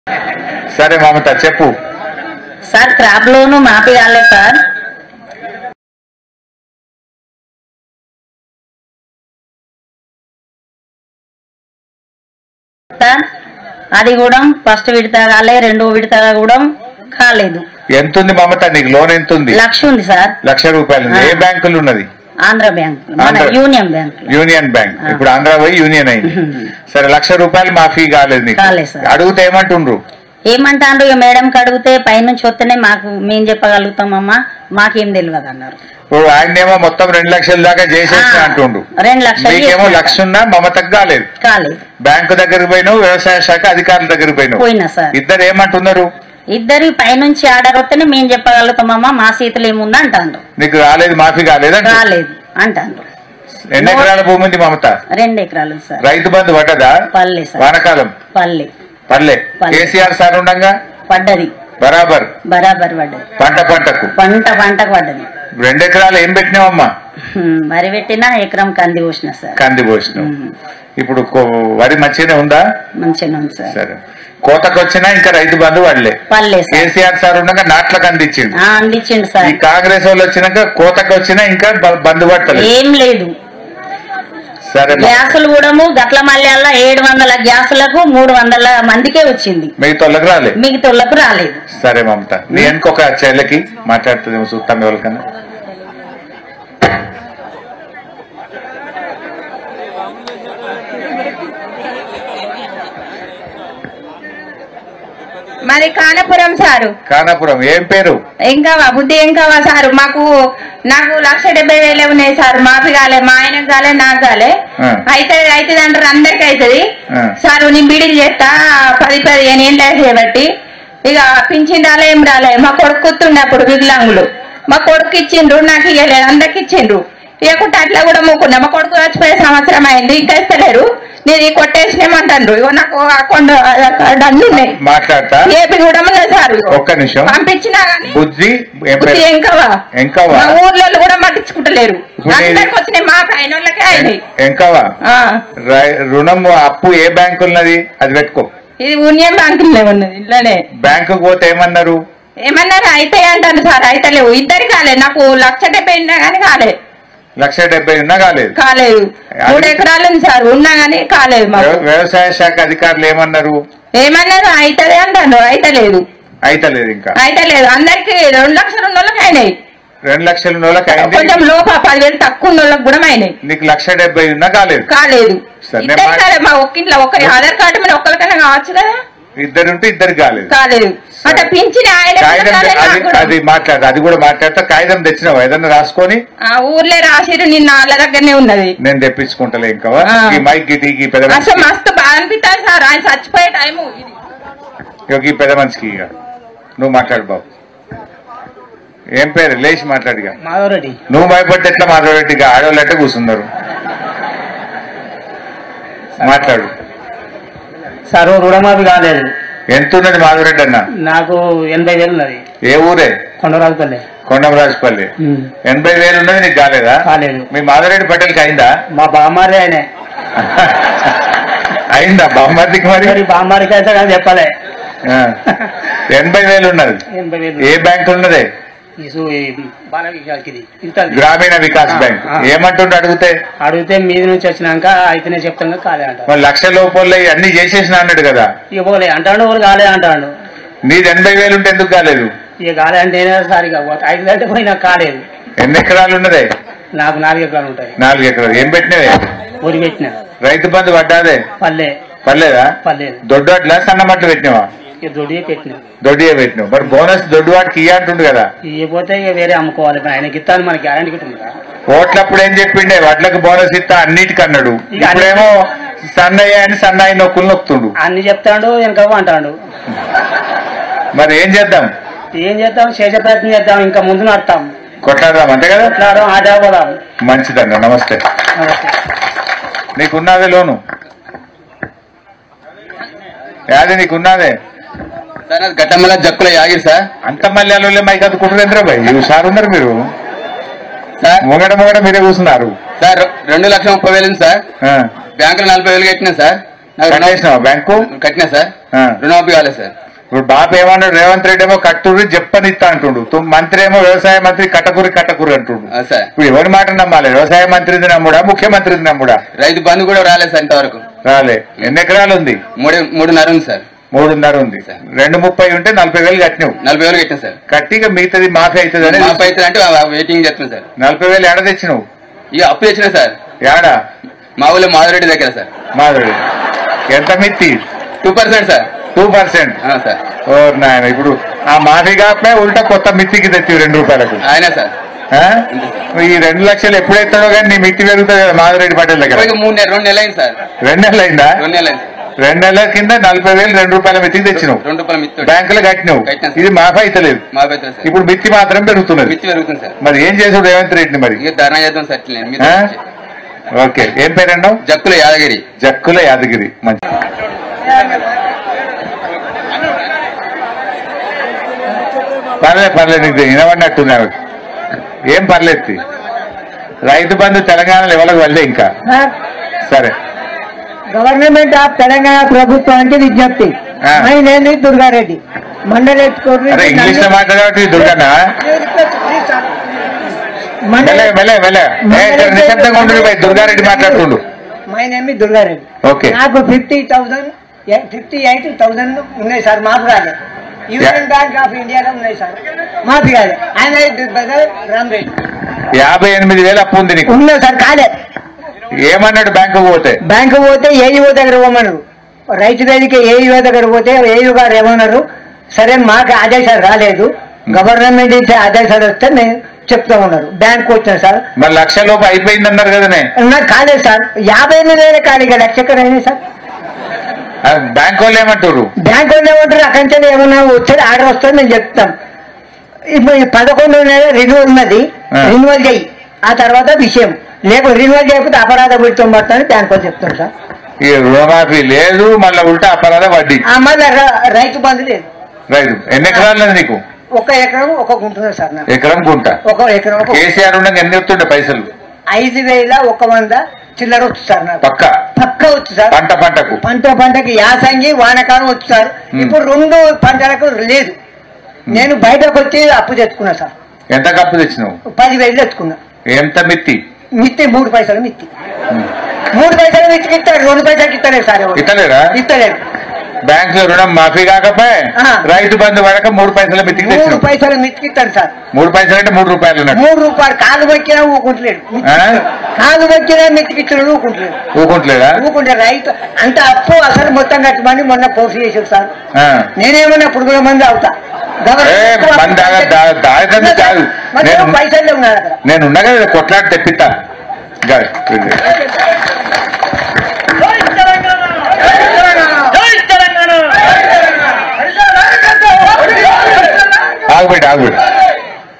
సరే మమత చెప్పు sir crop loan మాఫీ కాలేదు సార్ సార్ అది కూడా ఫస్ట్ విడత కాలే రెండో విడత కూడా కాలేదు ఎంత ఉంది మమత నీకు లోన్ ఎంత ఉంది లక్ష ఉంది సార్ లక్ష రూపాయలు ఉంది. ఏ ఆ. బ్యాంకులు ఉన్నది ఆంధ్ర బ్యాంక్ మన Andhra. Union bank union bank ఆ. ఇప్పుడు ఆంధ్ర పోయి యూనియన్ అయింది సరే లక్ష రూపాయలు మాఫీ కాలేదు నీకు కాలేదు సార్. అడిగితే ఏమంటుండ్రు ఏమంటారు ఇక మేడంకి అడిగితే పైనుంచి వస్తేనే మాకు మేము చెప్పగలుగుతామమ్మా మాకేం తెలియదు అన్నారు ఇప్పుడు ఆయనేమో మొత్తం రెండు లక్షల దాకా చేసేసిన ఆ, అంటుండు రెండు లక్షలు నీకేమో చేసినా లక్ష ఉన్నా మమతకు కాలేదు కాలేదు బ్యాంకు దగ్గరికి పోయినావు వ్యవసాయ శాఖ అధికారుల దగ్గరికి పోయినావు పోయినా సార్ ఇద్దరు ఏమంటున్నారు ఇద్దరి పైనుంచి ఆర్డర్ వస్తేనే మేము చెప్పగలుగుతామమ్మా మా సీతలు ఏముంది అంటాండ్రు నీకు రాలేదు మాఫీ కాలేదంట రాలేదు అంటాండ్రు ఎన్ని ఎకరాల భూమి ఉంది మమత రెండు ఎకరాలు సార్ రైతు బంధు పడ్డదా పల్లె సార్ వానకాలం పల్లె పల్లె పల్లె. కేసీఆర్ సార్ ఉండగా పడ్డది బరాబర్ బరాబర్ పడ్డది పంట పంటకు పంట పంటకు పడ్డది రెండు ఎకరాలు ఏం పెట్టినావమ్మా హ్మ్, వరి పెట్టినా ఎకరం కంది పోసిన సార్ కంది పోసినావు హ్మ్, ఇప్పుడు కో- వరి మంచిగానే ఉందా మంచిగా ఉంది సార్ సరే కోతకు వచ్చినా ఇంకా రైతు బంధు పడలే పల్లె సార్ కేసీఆర్ సార్ ఉండగా నాట్లకు అందించిండు ఆ, అందించిండు ఈ సార్ కాంగ్రెస్ వాళ్ళు వచ్చినాక కోతకు వచ్చినా ఇంకా బ- బంధు పట్టలేదు ఏం లేదు సరే మా- గ్యాసులు కూడా గట్ల మల్లెల్లా ఏడు వందల గ్యాసులకు మూడు వందల మందికే వచ్చింది మిగతా వాళ్ళకి రాలే మిగతాళ్ళకు రాలేదు సరే మమత నీ ఇంకొక చెల్లెకి మాట్లాడుతుందేమో చూస్తాం ఎవరికన్నా మాది కానపురం సారు కానాపురం ఏం పేరు ఇంకా బుద్ధి ఏం కావా సారు మాకు నాకు లక్ష డెబ్బై వేలే ఉన్నాయి సార్ మాఫీ కాలే మా ఆయనకు కాలే నాకు కాలే ఆ. అయితే అవుతుంది అంటారు అందరికి అవుతుంది ఆ. సారు నేను బీడీలు చేస్తా పది పదిహేను ఏళ్ళు చేయబట్టి ఇక పింఛన్ రాలే ఏం రాలే మా కొడుకు కూతుండే అప్పుడు వికలాంగులు మా కొడుకు ఇచ్చిండ్రు నాకు ఇవ్వలేదు అందరికి ఇచ్చిండ్రు ఇవ్వకుండా అట్లా కూడా మూకున్నా మా కొడుకు చచ్చిపోయే సంవత్సరం అయింది ఇంకా ఇస్తలేరు నేను కొట్టేసినేమంటారు ఇగో నాకు అకౌంట్ కార్డు అన్ని ఉన్నాయి మాట్లాడతా ఏపీ కూడా ఉన్నది సార్ ఇగో. ఒక్క నిమిషం పంపించినా గానీ బుద్ధి ఏం బుద్ధి పేరు ఎంకవా ఎంకవా మా ఊర్లో కూడా పట్టించుకుంటలేరు ఇప్పుడు నేను- అందరికి వచ్చినాయి మాకు అయిన వాళ్ళకే అయినాయి ఎంకవా ఆ, రై- రుణం అప్పు ఏ బ్యాంకు ఉన్నది అది పెట్టుకో ఇది యూనియన్ బ్యాంకులే ఉన్నది ఇంట్లోనే బ్యాంకుకు పోతే ఏమన్నారు ఏమన్నారు అయితే అంటారు సార్ అయితే లేవు ఇద్దరు కాలే నాకు లక్ష డెబ్బై ఉన్నా గానీ కాలే లక్ష డెబ్బై ఉన్నా కాలేదు కాలేదు మూడు ఎకరాలు ఉంది సార్ ఉన్నా గానీ కాలేదు మాకు వ్యవ- వ్యవసాయ శాఖ అధికారులు ఏమన్నారు ఏమన్నారు అయితదే అంటారు అయితే లేదు అయితలేదు ఇంకా అయితే లేదు అందరికి రెండు లక్షలు ఉన్న వాళ్ళకి అయినాయి రెండు లక్షల నోళ్ళకి అయింది కొంచెం లోప పదివేలు తక్కువ ఉన్న వాళ్ళకి కూడా అయినాయి నీకు లక్ష డెబ్బై ఉన్నా కాలేదు కాలేదు సరే, ఇద్దరు మా- కాలే మా ఒక్కింట్లో ఒక్క ఆధార్ కార్డు మీద ఒక్కరికైనా కావచ్చు కదా ఇద్దరుంటే ఇద్దరు కాలేదు కాలేదు అంటే పింఛన్ ఆయన కాగితం కాలే, అది నాకు కూడా. అది మాట్లాడు అది కూడా మాట్లాడతా కాగితం తెచ్చినావు ఏదన్నా రాసుకొని ఆ ఊర్లే రాసిరు నిన్న వాళ్ళ దగ్గరనే ఉన్నది నేను తెప్పించుకుంటలే ఇంకా ఆ. ఈ మైక్ గిటి ఈ పెద్ద అసలు మనిషికి మస్తు బాధ అనిపిస్తుంది సార్ ఆయన చచ్చిపోయే టైము ఇది ఇగో ఈ పెద్ద మనిషికి ఇక నువ్వు మాట్లాడు బాబు ఏం పేరు లేచి మాట్లాడిగా మాధవరెడ్డి నువ్వు భయపడితే ఎట్లా మాట్లాడేట్టుగా ఆడవాళ్ళు అంటే కూర్చున్నారు మాట్లాడు సార్ రుణమాఫీ కాలేదు ఎంత ఉన్నది మాధవరెడ్డి అన్న నాకు ఎనభై వేలు ఉన్నది ఏ ఊరే కొండరాజుపల్లి కొండమరాజుపల్లి ఎనభై వేలు ఉన్నది నీకు కాలేదా కాలేదు మీ మాధవరెడ్డి పటేల్కి అయిందా మా బామ్మారి ఆయనే అయిందా బామ్మర్దికి మరి మరి బామ్మారికి అయితే కానీ చెప్పలే ఆ. ఎనభై వేలు ఉన్నది ఎనభై వేలు ఏ బ్యాంక్ ఉన్నది ఈ సు- ఈ బాలవికాస్కి ఇది. ఇస్తుంది. గ్రామీణ వికాస్ ఆ, బ్యాంక్ ఆ. ఏమంటుండే అడిగితే అడిగితే మీది నుంచి వచ్చినాక అయితేనే చెప్తాను కాలే అంట మరి లక్ష లోపల అన్ని చేసేసిన అన్నాడు కదా ఇక పోలే అంటాడు వాళ్ళు కాలే అంటాడు నీది ఎనభై వేలు ఉంటే ఎందుకు కాలేదు ఇక కాలే అంటే సరిగా ఐదు గంటలు పోయినా కాలేదు ఎన్ని ఎకరాలు ఉన్నదే నాకు నాలుగు ఎకరాలు ఉంటాయి నాలుగు ఎకరాలు ఏం పెట్టినవే ఊరి పెట్టిన రైతు బంధు పడ్డాదే పల్లె పర్లేదా పర్లేదు దొడ్డు అట్లా సన్నమట్లు పెట్టినవా ఇక దొడియే పెట్టిన దొడ్డియే పెట్టినావు మరి బోనస్ దొడ్డు వాటికి ఇయ్య అంటుండు కదా ఇవ్వకపోతే ఇక వేరే అమ్ముకోవాలి ఇప్పుడు ఆయనకి ఇస్తాను మనకి గ్యారంటీ ఉంటుందా ఓట్లప్పుడు ఏం చెప్పిండే వడ్లకు బోనస్ ఇస్తా అన్నిటికి అన్నాడు ఇక ఇప్పుడేమో సన్నయ్య అని సన్నాయి నొక్కులు నొక్కుతుండు అన్ని చెప్తాడు వెనక అంటాడు మరి ఏం చేద్దాం ఏం చేద్దాం చేసే ప్రయత్నం చేద్దాం ఇంకా ముందు నడతాం కొట్లాడదాం అంతే కదా కొట్లాడడం ఆటా పోదాం మంచిదన్న నమస్తే నీకున్నదే లోను యాది నీకున్నదే సార్ అది గట్టమల్ల జక్కుల యాగిరి సార్ అంత మల్లెలు మైక్ అది కుట్రేంద్ర భాయ్ సార్ ఉన్నారు మీరు సార్ మొగడ మొగడ మీరే కూర్చున్నారు సార్ రెండు లక్షల ముప్పై వేలు ఉంది సార్ ఆ, బ్యాంకులో నలభై వేలు కట్టినా సార్ కట్టేసినావా బ్యాంకు కట్టినా సార్ ఆ. రుణమాఫీ కాలేదు సార్ ఇప్పుడు బాబు ఏమన్నాడు రేవంత్ రెడ్డి ఏమో కట్టుర్రి చెప్పనిస్తా అంటుండు తుమ్ మంత్రి ఏమో వ్యవసాయ మంత్రి కట్టకూరి కట్టకూరి అంటుండు ఆ, సార్ ఇప్పుడు ఎవరి మాట నమ్మాలి వ్యవసాయ మంత్రిది నమ్ముడా ముఖ్యమంత్రిది నమ్ముడా రైతు బంధు కూడా రాలేదు సార్ ఇంతవరకు రాలే ఎన్ని ఎకరాలు ఉంది మూడు మూడున్నర ఉంది సార్ మూడున్నర ఉంది రెండు ముప్పై ఉంటే నలభై వేలు కట్టినావు నలభై వేలు కట్టినా సార్ కట్టి ఇక మిగతాది మాఫీ అవుతుంది మాఫీ అయితే అంటే వెయిటింగ్ చేస్తున్నాం సార్ నలభై వేలు ఏడ తెచ్చినావు ఇక అప్పు తెచ్చినా సార్ ఏడా మా ఊళ్ళో మాధురెడ్డి దగ్గర సార్ మాధుడి ఎంత మిత్తి two percent sir two percent ఆ, సార్ ఓ నాయన ఇప్పుడు ఆ మాఫీ కాకపోతే ఉల్టా కొత్త మిత్తికి తెచ్చి రెండు రూపాయలకు ఆయన సార్ ఆ? ఈ రెండు లక్షలు ఎప్పుడైతాడో కానీ నీ మిత్తి పెరుగుతుంది కదా మాధురెడ్డి పటేల్ దగ్గర ఇప్పటికి మూడు నెల రెండు నెలలు అయింది సార్ రెండు నెలలు అయిందా రెండు నెలలు అయింది సార్ రెండు నెలల కింద నలభై వేలు రెండు రూపాయల మిత్తికి తెచ్చినావు రెండు రూపాయలు మిత్తి బ్యాంకులో కట్టినావు కట్టినా. ఇది మాఫీ అయితలేదు మాఫీ అవుతుంది సార్ ఇప్పుడు మిత్తి మాత్రం పెరుగుతున్నది మిత్తి పెరుగుతుంది సార్ మరి ఏం చేసాడు రేవంత్ రెడ్డిని మరి ఇక ధర్నా చేద్దాం సార్ ఇట్లనే మీద ఆ? ఓకే ఏం పేరన్నావు జక్కుల యాదగిరి జక్కుల యాదగిరి మంచి పర్లేదు పర్లేదు నీకు వినబడినట్టుంది ఆమె. ఏం పర్లేదు తీ. రైతు బంధు తెలంగాణలో ఎవరికి వెళ్ళే ఇంకా సరే గవర్నమెంట్ ఆఫ్ తెలంగాణ ప్రభుత్వానికి విజ్ఞప్తి ఆ. నేను దుర్గారెడ్డి మండలి అరే ఇంగ్లీష్ లో మాట్లాడేవాటి దుర్గన్న మెల్లె మెల్లె మెల్లె ఏ, ఇక్కడ నిశ్శబ్దంగా ఉండు భయ్ దుర్గారెడ్డి మాట్లాడుతుండు మై నేమ్ దుర్గారెడ్డి ఓకే నాకు fifty thousand fifty eight thousand ఉన్నాయి సార్ మాఫీ కాలే యూనియన్ బ్యాంక్ ఆఫ్ ఇండియాలో ఉన్నాయి సార్ మాఫీ కాలే ఆయన బజార్ రామరెడ్డి యాభై ఎనిమిది వేలు అప్పు ఉంది నీకు ఉన్నాయి సార్ కాలే ఏమన్నాడు బ్యాంకు పోతే బ్యాంకు పోతే ఏఈఓ దగ్గర పోమన్నారు రైతు వేదిక ఏఈఓ దగ్గర పోతే ఏఈఓ గారు ఏమన్నారు సరే మాకు ఆదేశాలు రాలేదు గవర్నమెంట్ ఇచ్చే ఆదేశాలు వస్తే మేము చెప్తా ఉన్నారు బ్యాంకు వచ్చిన సార్ మరి లక్ష లోపు అయిపోయింది అన్నారు కదనే నాకు కాలేదు సార్ యాభై ఎనిమిది వేల ఖాళీగా లక్ష ఎక్కడ అయినాయి సార్ ఆ బ్యాంక్ వాళ్ళు ఏమంటారు బ్యాంక్ వాళ్ళు ఏమంటారు అక్కడి నుంచి ఏమన్నా వచ్చే ఆర్డర్ వస్తే మేము చెప్తాం ఇప్పుడు ఈ పదకొండు నెల రిన్యూవల్ ఉన్నది ఆ. రిన్యూవల్ చేయి ఆ తర్వాత విషయం లేకపోతే రిన్యూవల్ చేయకపోతే అపరాధ బిడ్తం పడుతుంది బ్యాంక్ వాళ్ళు చెప్తాం సార్ ఈ రుణమాఫీ లేదు మళ్ళీ ఉల్టా అపరాధ వడ్డీ ఆ మళ్ళీ ర- రైతు బంధు లేదు రైతు ఎన్ని ఎకరాలు ఉంది నీకు ఒక ఎకరం ఒక గుంటున్నది సార్ నాకు ఎకరం గుంట ఒక ఎకరం ఒక కేసీఆర్ ఉండగా ఎన్ని వస్తుండే పైసలు ఐదు వేల ఒక వంద చిల్లర వచ్చు సార్ నాకు పక్క పక్క వచ్చు సార్ పంట పంటకు పంట పంటకి యాసంగి వానకాలం వచ్చు సార్ Hmm. ఇప్పుడు రెండు పంటలకు లేదు నేను బయటకు వచ్చి అప్పు తెచ్చుకున్నా సార్ ఎంత కప్పు తెచ్చినావు పదివేలు తెచ్చుకున్నా ఎంత మిత్తి మిత్తి మూడు పైసలు మిత్తి మూడు పైసలు మిత్తికి ఇస్తాడు రెండు పైసలకి ఇస్తలేదు సార్ ఎవరు. ఇస్తలేరా ఇస్తలేదు బ్యాంక్ లో రుణం మాఫీ కాకపోయి ఆ. రైతు బంధు పడక మూడు పైసల మిత్తికి మూడు తెచ్చినావు పైసలు మిత్తికి ఇస్తాడు సార్ మూడు పైసలు అంటే మూడు రూపాయలు అన్నట్టు మూడు రూపాయలు కాలు మొక్కినా ఊకుంటలేడు ఆ? కాలు మొక్కినా మిత్తికి ఇచ్చిన ఊకుంటలేడు ఊకుంటలేదా ఊకుంటే రైతు అంత అప్పు అసలు మొత్తం కట్టమని మొన్న పోస్ట్ చేశాడు సార్ ఆ. నేనేమన్నా పురుగుల మంది అవుతా ఏ, మంది తాగ- దా- తాగదండి కాదు. నేను- పైసలు ఉన్నాడు అక్కడ నేను ఉండగా కొట్లాడి తెప్పిస్తా గా, ఇది. ఆగుబెట్టి ఆగుబెట్టి